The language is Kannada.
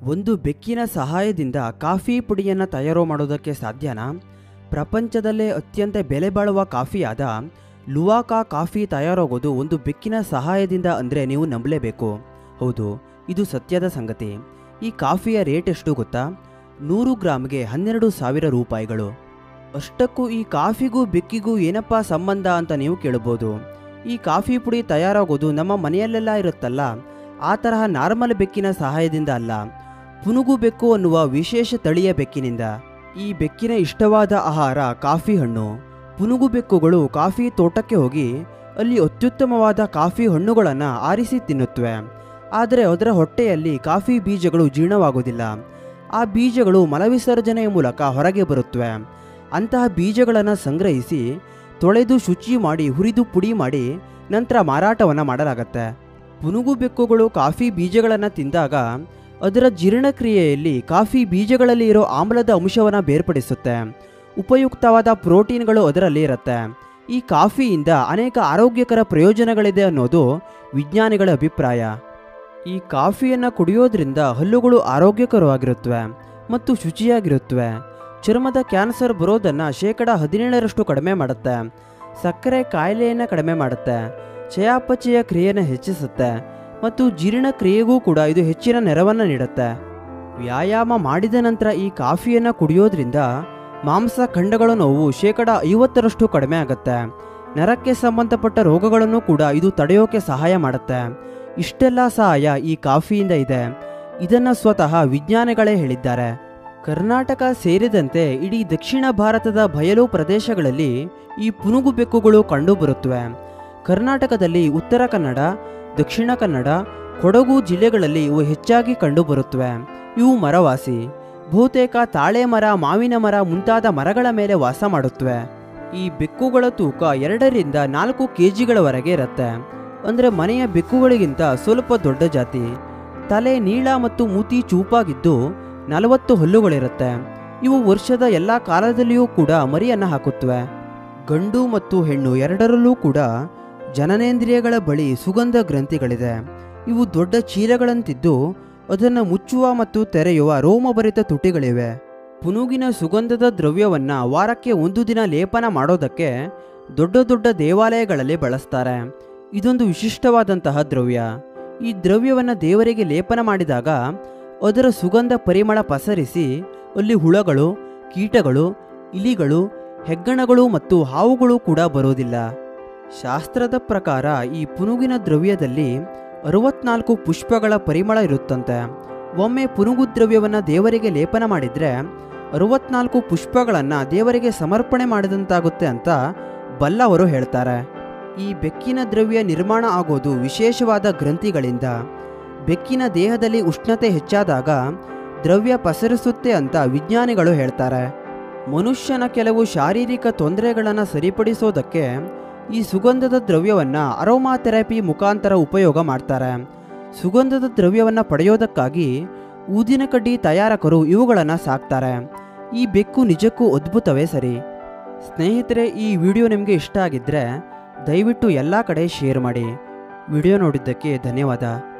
ಒಂದು ಬೆಕ್ಕಿನ ಸಹಾಯದಿಂದ ಕಾಫಿ ಪುಡಿಯನ್ನು ತಯಾರು ಮಾಡೋದಕ್ಕೆ ಸಾಧ್ಯನಾ ಪ್ರಪಂಚದಲ್ಲೇ ಅತ್ಯಂತ ಬೆಲೆ ಬಾಳುವ ಕಾಫಿಯಾದ ಲುವಾಕಾ ಕಾಫಿ ತಯಾರಾಗೋದು ಒಂದು ಬೆಕ್ಕಿನ ಸಹಾಯದಿಂದ ಅಂದರೆ ನೀವು ನಂಬಲೇಬೇಕು ಹೌದು ಇದು ಸತ್ಯದ ಸಂಗತಿ ಈ ಕಾಫಿಯ ರೇಟ್ ಎಷ್ಟು ಗೊತ್ತಾ ನೂರು ಗ್ರಾಮ್ಗೆ ಹನ್ನೆರಡು ಸಾವಿರ ರೂಪಾಯಿಗಳು ಅಷ್ಟಕ್ಕೂ ಈ ಕಾಫಿಗೂ ಬೆಕ್ಕಿಗೂ ಏನಪ್ಪ ಸಂಬಂಧ ಅಂತ ನೀವು ಕೇಳ್ಬೋದು ಈ ಕಾಫಿ ಪುಡಿ ತಯಾರಾಗೋದು ನಮ್ಮ ಮನೆಯಲ್ಲೆಲ್ಲ ಇರುತ್ತಲ್ಲ ಆ ತರಹ ನಾರ್ಮಲ್ ಬೆಕ್ಕಿನ ಸಹಾಯದಿಂದ ಅಲ್ಲ ಪುನುಗು ಬೆಕ್ಕು ಅನ್ನುವ ವಿಶೇಷ ತಳಿಯ ಬೆಕ್ಕಿನಿಂದ ಈ ಬೆಕ್ಕಿನ ಇಷ್ಟವಾದ ಆಹಾರ ಕಾಫಿ ಹಣ್ಣು ಪುನುಗು ಬೆಕ್ಕುಗಳು ಕಾಫಿ ತೋಟಕ್ಕೆ ಹೋಗಿ ಅಲ್ಲಿ ಅತ್ಯುತ್ತಮವಾದ ಕಾಫಿ ಹಣ್ಣುಗಳನ್ನು ಆರಿಸಿ ತಿನ್ನುತ್ತವೆ ಆದರೆ ಅದರ ಹೊಟ್ಟೆಯಲ್ಲಿ ಕಾಫಿ ಬೀಜಗಳು ಜೀರ್ಣವಾಗುವುದಿಲ್ಲ ಆ ಬೀಜಗಳು ಮಲವಿಸರ್ಜನೆಯ ಮೂಲಕ ಹೊರಗೆ ಬರುತ್ತವೆ ಅಂತಹ ಬೀಜಗಳನ್ನು ಸಂಗ್ರಹಿಸಿ ತೊಳೆದು ಶುಚಿ ಮಾಡಿ ಹುರಿದು ಪುಡಿ ಮಾಡಿ ನಂತರ ಮಾರಾಟವನ್ನು ಮಾಡಲಾಗತ್ತೆ ಪುನುಗು ಬೆಕ್ಕುಗಳು ಕಾಫಿ ಬೀಜಗಳನ್ನು ತಿಂದಾಗ ಅದರ ಜೀರ್ಣಕ್ರಿಯೆಯಲ್ಲಿ ಕಾಫಿ ಬೀಜಗಳಲ್ಲಿ ಇರೋ ಆಮ್ಲದ ಅಂಶವನ್ನು ಬೇರ್ಪಡಿಸುತ್ತೆ ಉಪಯುಕ್ತವಾದ ಪ್ರೋಟೀನ್ಗಳು ಅದರಲ್ಲಿ ಇರುತ್ತೆ ಈ ಕಾಫಿಯಿಂದ ಅನೇಕ ಆರೋಗ್ಯಕರ ಪ್ರಯೋಜನಗಳಿದೆ ಅನ್ನೋದು ವಿಜ್ಞಾನಿಗಳ ಅಭಿಪ್ರಾಯ ಈ ಕಾಫಿಯನ್ನು ಕುಡಿಯೋದ್ರಿಂದ ಹಲ್ಲುಗಳು ಆರೋಗ್ಯಕರವಾಗಿರುತ್ತವೆ ಮತ್ತು ಶುಚಿಯಾಗಿರುತ್ತವೆ ಚರ್ಮದ ಕ್ಯಾನ್ಸರ್ ಬರೋದನ್ನು ಶೇಕಡ ಹದಿನೇಳರಷ್ಟು ಕಡಿಮೆ ಮಾಡುತ್ತೆ ಸಕ್ಕರೆ ಕಾಯಿಲೆಯನ್ನು ಕಡಿಮೆ ಮಾಡುತ್ತೆ ಚಯಾಪಚಯ ಕ್ರಿಯೆಯನ್ನು ಹೆಚ್ಚಿಸುತ್ತೆ ಮತ್ತು ಜೀರ್ಣಕ್ರಿಯೆಗೂ ಕೂಡ ಇದು ಹೆಚ್ಚಿನ ನೆರವನ್ನು ನೀಡುತ್ತೆ ವ್ಯಾಯಾಮ ಮಾಡಿದ ನಂತರ ಈ ಕಾಫಿಯನ್ನು ಕುಡಿಯೋದ್ರಿಂದ ಮಾಂಸ ಖಂಡಗಳ ನೋವು ಶೇಕಡ ಐವತ್ತರಷ್ಟು ಕಡಿಮೆ ಆಗುತ್ತೆ ನರಕ್ಕೆ ಸಂಬಂಧಪಟ್ಟ ರೋಗಗಳನ್ನು ಕೂಡ ಇದು ತಡೆಯೋಕೆ ಸಹಾಯ ಮಾಡುತ್ತೆ ಇಷ್ಟೆಲ್ಲ ಸಹಾಯ ಈ ಕಾಫಿಯಿಂದ ಇದೆ ಇದನ್ನು ಸ್ವತಃ ವಿಜ್ಞಾನಿಗಳೇ ಹೇಳಿದ್ದಾರೆ ಕರ್ನಾಟಕ ಸೇರಿದಂತೆ ಇಡೀ ದಕ್ಷಿಣ ಭಾರತದ ಬಯಲು ಪ್ರದೇಶಗಳಲ್ಲಿ ಈ ಪುನುಗು ಬೆಕ್ಕುಗಳು ಕಂಡುಬರುತ್ತವೆ ಕರ್ನಾಟಕದಲ್ಲಿ ಉತ್ತರ ಕನ್ನಡ ದಕ್ಷಿಣ ಕನ್ನಡ ಕೊಡಗು ಜಿಲ್ಲೆಗಳಲ್ಲಿ ಇವು ಹೆಚ್ಚಾಗಿ ಕಂಡುಬರುತ್ತವೆ ಇವು ಮರವಾಸಿ ಬಹುತೇಕ ತಾಳೆ ಮರ ಮಾವಿನ ಮರ ಮುಂತಾದ ಮರಗಳ ಮೇಲೆ ವಾಸ ಮಾಡುತ್ತವೆ ಈ ಬೆಕ್ಕುಗಳ ತೂಕ ಎರಡರಿಂದ ನಾಲ್ಕು ಕೆ ಜಿಗಳವರೆಗೆ ಇರುತ್ತೆ ಅಂದರೆ ಮನೆಯ ಬೆಕ್ಕುಗಳಿಗಿಂತ ಸ್ವಲ್ಪ ದೊಡ್ಡ ಜಾತಿ ತಲೆ ನೀಳ ಮತ್ತು ಮೂತಿ ಚೂಪಾಗಿದ್ದು ನಲವತ್ತು ಹಲ್ಲುಗಳಿರುತ್ತೆ ಇವು ವರ್ಷದ ಎಲ್ಲ ಕಾಲದಲ್ಲಿಯೂ ಕೂಡ ಮರಿಯನ್ನು ಹಾಕುತ್ತವೆ ಗಂಡು ಮತ್ತು ಹೆಣ್ಣು ಎರಡರಲ್ಲೂ ಕೂಡ ಜನನೇಂದ್ರಿಯಗಳ ಬಳಿ ಸುಗಂಧ ಗ್ರಂಥಿಗಳಿದೆ ಇವು ದೊಡ್ಡ ಚೀಲಗಳಂತಿದ್ದು ಅದನ್ನು ಮುಚ್ಚುವ ಮತ್ತು ತೆರೆಯುವ ರೋಮಭರಿತ ತುಟಿಗಳಿವೆ ಪುನುಗಿನ ಸುಗಂಧದ ದ್ರವ್ಯವನ್ನ ವಾರಕ್ಕೆ ಒಂದು ದಿನ ಲೇಪನ ಮಾಡೋದಕ್ಕೆ ದೊಡ್ಡ ದೊಡ್ಡ ದೇವಾಲಯಗಳಲ್ಲಿ ಬಳಸ್ತಾರೆ ಇದೊಂದು ವಿಶಿಷ್ಟವಾದಂತಹ ದ್ರವ್ಯ ಈ ದ್ರವ್ಯವನ್ನು ದೇವರಿಗೆ ಲೇಪನ ಮಾಡಿದಾಗ ಅದರ ಸುಗಂಧ ಪರಿಮಳ ಪಸರಿಸಿ ಅಲ್ಲಿ ಹುಳಗಳು ಕೀಟಗಳು ಇಲಿಗಳು ಹೆಗ್ಗಣಗಳು ಮತ್ತು ಹಾವುಗಳು ಕೂಡ ಬರೋದಿಲ್ಲ ಶಾಸ್ತ್ರದ ಪ್ರಕಾರ ಈ ಪುನುಗಿನ ದ್ರವ್ಯದಲ್ಲಿ ಅರವತ್ನಾಲ್ಕು ಪುಷ್ಪಗಳ ಪರಿಮಳ ಇರುತ್ತಂತೆ ಒಮ್ಮೆ ಪುನುಗು ದ್ರವ್ಯವನ್ನು ದೇವರಿಗೆ ಲೇಪನ ಮಾಡಿದರೆ ಅರವತ್ನಾಲ್ಕು ಪುಷ್ಪಗಳನ್ನು ದೇವರಿಗೆ ಸಮರ್ಪಣೆ ಮಾಡಿದಂತಾಗುತ್ತೆ ಅಂತ ಬಲ್ಲವರು ಹೇಳ್ತಾರೆ ಈ ಬೆಕ್ಕಿನ ದ್ರವ್ಯ ನಿರ್ಮಾಣ ಆಗೋದು ವಿಶೇಷವಾದ ಗ್ರಂಥಿಗಳಿಂದ ಬೆಕ್ಕಿನ ದೇಹದಲ್ಲಿ ಉಷ್ಣತೆ ಹೆಚ್ಚಾದಾಗ ದ್ರವ್ಯ ಪಸರಿಸುತ್ತೆ ಅಂತ ವಿಜ್ಞಾನಿಗಳು ಹೇಳ್ತಾರೆ ಮನುಷ್ಯನ ಕೆಲವು ಶಾರೀರಿಕ ತೊಂದರೆಗಳನ್ನು ಸರಿಪಡಿಸೋದಕ್ಕೆ ಈ ಸುಗಂಧದ ದ್ರವ್ಯವನ್ನು ಅರೋಮಾ ಥೆರಪಿ ಮುಖಾಂತರ ಉಪಯೋಗ ಮಾಡ್ತಾರೆ ಸುಗಂಧದ ದ್ರವ್ಯವನ್ನು ಪಡೆಯೋದಕ್ಕಾಗಿ ಊದಿನ ಕಡ್ಡಿ ತಯಾರಕರು ಇವುಗಳನ್ನು ಸಾಕ್ತಾರೆ ಈ ಬೆಕ್ಕು ನಿಜಕ್ಕೂ ಅದ್ಭುತವೇ ಸರಿ ಸ್ನೇಹಿತರೆ ಈ ವಿಡಿಯೋ ನಿಮಗೆ ಇಷ್ಟ ಆಗಿದ್ದರೆ ದಯವಿಟ್ಟು ಎಲ್ಲ ಕಡೆ ಶೇರ್ ಮಾಡಿ ವಿಡಿಯೋ ನೋಡಿದ್ದಕ್ಕೆ ಧನ್ಯವಾದ